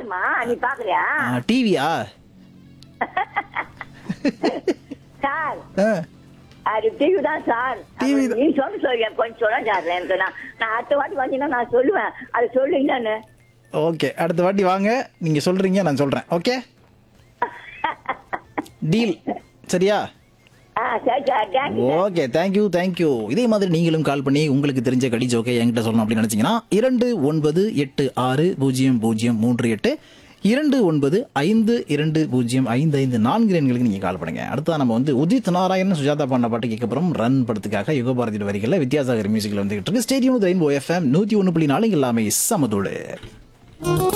பாருமா நீ பாக்கலையா டிவியா சார் ஆ அது டிவி தான் சார் TV அது தான். நீ சொல்ல சொல்ல கொஞ்சம் சொல்ல சார் எனக்கு நான் நான் அடுத்த வாட்டி வந்தீங்கன்னா நான் சொல்லுவேன் அது சொல்லுங்கன்னு ஓகே அடுத்த வாட்டி வாங்க நீங்க சொல்றீங்க நான் சொல்றேன் ஓகே டீல் சரியா ஆ சரி sir thank you okay thank you thank you இதே மாதிரி நீங்களும் கால் பண்ணி உங்களுக்கு தெரிஞ்ச கடி ஜோக்கை என்கிட்ட சொல்லணும் அப்படின்னு நினைச்சீங்கன்னா இரண்டு ஒன்பது எட்டு ஆறு பூஜ்ஜியம் பூஜ்ஜியம் மூன்று எட்டு இரண்டு ஒன்பது ஐந்து இரண்டு பூஜ்ஜியம் ஐந்து ஐந்து நான்கு எண்களுக்கு நீங்க கால் பண்ணுங்க அடுத்ததான் நம்ம வந்து உதித் நாராயணன் சுஜாதா பாண்ட பாட்டு கேட்க போறோம் ரன் படத்துக்காக யுகபாரதி வரிகளில் வித்யாசாகர் மியூசிக்ல வந்துகிட்டு இருக்கு ஸ்டேடியம் ரெயின்போ எஃப்எம் நூத்தி ஒன்று புள்ளி நாலு எல்லாமே சமதோடு